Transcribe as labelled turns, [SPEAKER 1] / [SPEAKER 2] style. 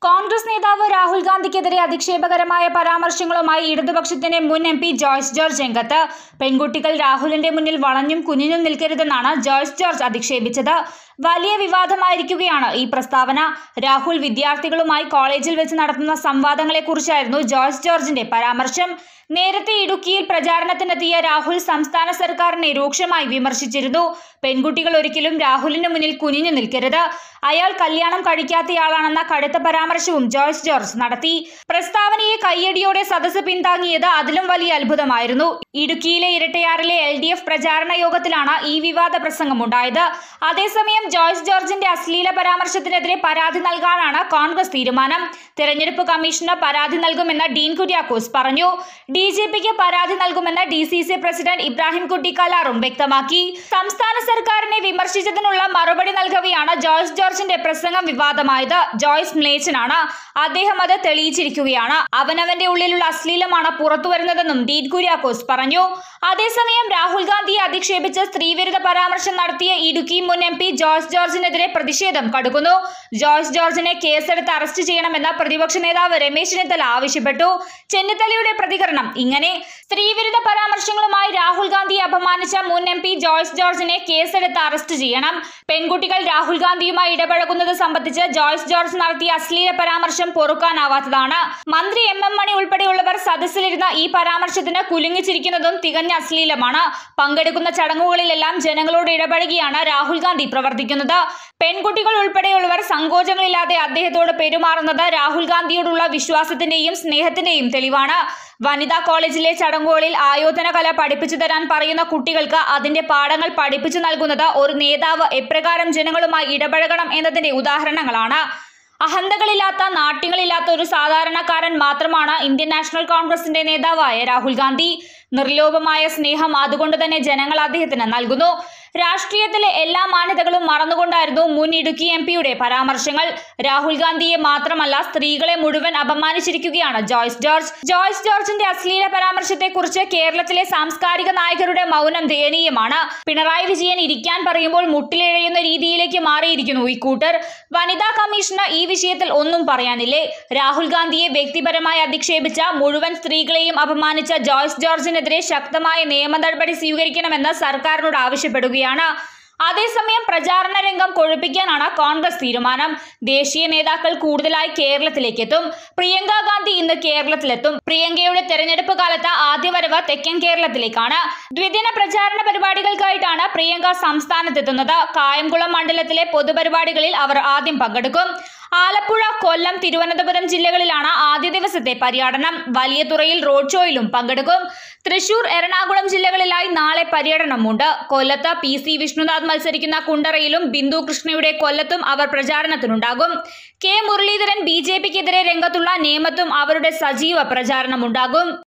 [SPEAKER 1] കോൺഗ്രസ് നേതാവ് രാഹുൽ ഗാന്ധിക്കെതിരെ അധിക്ഷേപകരമായ പരാമർശങ്ങളുമായി ഇടതുപക്ഷത്തിന്റെ മുൻ എം പി ജോയ്സ് ജോർജ് രംഗത്ത് പെൺകുട്ടികൾ രാഹുലിന്റെ മുന്നിൽ വളഞ്ഞും കുനിഞ്ഞും നിൽക്കരുതെന്നാണ് ജോയ്സ് ജോർജ് അധിക്ഷേപിച്ചത് വലിയ വിവാദമായിരിക്കുകയാണ് ഈ പ്രസ്താവന രാഹുൽ വിദ്യാർത്ഥികളുമായി കോളേജിൽ വെച്ച് നടത്തുന്ന സംവാദങ്ങളെക്കുറിച്ചായിരുന്നു ജോയ്സ് ജോർജിന്റെ പരാമർശം നേരത്തെ ഇടുക്കിയിൽ പ്രചാരണത്തിനെത്തിയ രാഹുൽ സംസ്ഥാന സർക്കാരിനെ രൂക്ഷമായി വിമർശിച്ചിരുന്നു പെൺകുട്ടികൾ ഒരിക്കലും രാഹുലിന് മുന്നിൽ കുനിഞ്ഞു നിൽക്കരുത് അയാൾ കല്യാണം കഴിക്കാത്തയാളാണെന്ന കടുത്ത പരാമർശവും ജോയ്സ് ജോർജ് നടത്തി പ്രസ്താവനയെ കയ്യടിയോടെ സദസ്സ് പിന്താങ്ങിയത് അതിലും വലിയ അത്ഭുതമായിരുന്നു ഇടുക്കിയിലെ ഇരട്ടയാറിലെ എൽ ഡി എഫ് പ്രചാരണ യോഗത്തിലാണ് ഈ വിവാദ പ്രസംഗമുണ്ടായത് അതേസമയം ജോയ്സ് ജോർജിന്റെ അശ്ലീല പരാമർശത്തിനെതിരെ പരാതി നൽകാനാണ് കോൺഗ്രസ് തീരുമാനം തെരഞ്ഞെടുപ്പ് കമ്മീഷന് പരാതി നൽകുമെന്ന് ഡീൻ കുര്യാക്കോസ് പറഞ്ഞു ഡി ജി പിക്ക് പരാതി നൽകുമെന്ന് D C C president Ibrahim Kutty കലാറും വ്യക്തമാക്കി സംസ്ഥാന സർക്കാരിനെ വിമർശിച്ചതിനുള്ള മറുപടി നൽകവെയാണ് ജോയ്സ് ജോർജിന്റെ പ്രസംഗം വിവാദമായത് ജോയ്സ് മ്ലേച്ചനാണ് അദ്ദേഹം അത് തെളിയിച്ചിരിക്കുകയാണ് അവനവന്റെ ഉള്ളിലുള്ള അശ്ലീലമാണ് പുറത്തുവരുന്നതെന്നും ഡീൻ കുര്യാക്കോസ് പറഞ്ഞു അതേസമയം രാഹുൽ ഗാന്ധിയെ അധിക്ഷേപിച്ച് സ്ത്രീവിരുദ്ധ പരാമർശം നടത്തിയ ഇടുക്കി മുൻ എം പി ജോയ്സ് ജോർജിനെതിരെ പ്രതിഷേധം കടുക്കുന്നു ജോയ്സ് ജോർജിനെ കേസെടുത്ത് അറസ്റ്റ് ചെയ്യണമെന്ന് പ്രതിപക്ഷ നേതാവ് രമേശ് ചെന്നിത്തല ആവശ്യപ്പെട്ടു ചെന്നിത്തലയുടെ പ്രതികരണം ഇങ്ങനെ സ്ത്രീവിരുദ്ധ പരാമർശങ്ങളുമായി രാഹുൽ ഗാന്ധിയെ അപമാനിച്ച മുൻ എം പി ജോയ്സ് ജോർജിനെ കേസെടുത്ത് അറസ്റ്റ് ചെയ്യണം പെൺകുട്ടികൾ രാഹുൽ ഗാന്ധിയുമായി ഇടപഴകുന്നത് സംബന്ധിച്ച് ജോയ്സ് ജോർജ് നടത്തിയ അശ്ലീല പരാമർശം പൊറുക്കാനാവാത്തതാണ് മന്ത്രി എം എം മണി ഉൾപ്പെടെയുള്ളവർ സദസ്സിലിരുന്ന ഈ പരാമർശത്തിന് കുലുങ്ങിച്ചിരിക്കുന്നതും തികഞ്ഞ അശ്ലീലമാണ് പങ്കെടുക്കുന്ന ചടങ്ങുകളിലെല്ലാം ജനങ്ങളോട് ഇടപഴകിയാണ് രാഹുൽ ഗാന്ധി പ്രവർത്തിക്കുന്നത് പെൺകുട്ടികൾ ഉൾപ്പെടെയുള്ളവർ സങ്കോചങ്ങളില്ലാതെ അദ്ദേഹത്തോട് പെരുമാറുന്നത് രാഹുൽ ഗാന്ധിയോടുള്ള വിശ്വാസത്തിന്റെയും സ്നേഹത്തിന്റെയും തെളിവാണ് വനിതാ കോളേജിലെ ചടങ്ങുകളിൽ ആയോധന കല പഠിപ്പിച്ചു തരാൻ പറയുന്ന കുട്ടികൾക്ക് അതിന്റെ പാഠങ്ങൾ പഠിപ്പിച്ചു നൽകുന്നത് ഒരു നേതാവ് എപ്രകാരം ജനങ്ങളുമായി ഇടപഴകണം എന്നതിന്റെ ഉദാഹരണങ്ങളാണ് അഹന്തകളില്ലാത്ത നാട്യങ്ങളില്ലാത്ത ഒരു സാധാരണക്കാരൻ മാത്രമാണ് ഇന്ത്യൻ നാഷണൽ കോൺഗ്രസിന്റെ നേതാവായ രാഹുൽ ഗാന്ധി നിർലോഭമായ സ്നേഹം അതുകൊണ്ട് തന്നെ ജനങ്ങൾ അദ്ദേഹത്തിന് നൽകുന്നു രാഷ്ട്രീയത്തിലെ എല്ലാ മാന്യതകളും മറന്നുകൊണ്ടായിരുന്നു മുൻ ഇടുക്കി എം പിയുടെ പരാമർശങ്ങൾ രാഹുൽ ഗാന്ധിയെ മാത്രമല്ല സ്ത്രീകളെ മുഴുവൻ അപമാനിച്ചിരിക്കുകയാണ് ജോയ്സ് ജോർജ് ജോയ്സ് ജോർജിന്റെ അശ്ലീല പരാമർശത്തെക്കുറിച്ച് കേരളത്തിലെ സാംസ്കാരിക നായകരുടെ മൗനം ദയനീയമാണ് പിണറായി വിജയൻ ഇരിക്കാൻ പറയുമ്പോൾ മുട്ടിലിഴയുന്ന രീതിയിലേക്ക് മാറിയിരിക്കുന്നു ഇക്കൂട്ടർ വനിതാ കമ്മീഷന് ഈ വിഷയത്തിൽ ഒന്നും പറയാനില്ലേ രാഹുൽ ഗാന്ധിയെ വ്യക്തിപരമായി അധിക്ഷേപിച്ച മുഴുവൻ സ്ത്രീകളെയും അപമാനിച്ച ജോയ്സ് ജോർജിനെതിരെ ശക്തമായ നിയമ നടപടി സ്വീകരിക്കണമെന്ന് സർക്കാരിനോട് ആവശ്യപ്പെടുകയാണ് അതേസമയം പ്രചാരണ രംഗം കൊഴുപ്പിക്കാനാണ് കോൺഗ്രസ് തീരുമാനം ദേശീയ നേതാക്കൾ കൂടുതലായി കേരളത്തിലേക്ക് എത്തും പ്രിയങ്ക ഗാന്ധി ഇന്ന് കേരളത്തിലെത്തും പ്രിയങ്കയുടെ തെരഞ്ഞെടുപ്പ് കാലത്ത് ആദ്യ വരവ് തെക്കൻ കേരളത്തിലേക്കാണ് ദ്വിദിന പ്രചാരണ പരിപാടികൾക്കായിട്ടാണ് പ്രിയങ്ക സംസ്ഥാനത്തെത്തുന്നത് കായംകുളം മണ്ഡലത്തിലെ പൊതുപരിപാടികളിൽ അവർ ആദ്യം പങ്കെടുക്കും ആലപ്പുഴ കൊല്ലം തിരുവനന്തപുരം ജില്ലകളിലാണ് ആദ്യ ദിവസത്തെ പര്യടനം വലിയ തുറയിൽ റോഡ് ഷോയിലും പങ്കെടുക്കും തൃശൂർ എറണാകുളം ജില്ലകളിലായി നാളെ പര്യടനമുണ്ട് കൊല്ലത്ത് പി സി വിഷ്ണുനാഥ് മത്സരിക്കുന്ന കുണ്ടറയിലും ബിന്ദു കൃഷ്ണയുടെ കൊല്ലത്തും അവർ പ്രചാരണത്തിനുണ്ടാകും കെ മുരളീധരൻ ബി ജെ പിക്കെതിരെ രംഗത്തുള്ള നേമത്തും അവരുടെ സജീവ പ്രചാരണമുണ്ടാകും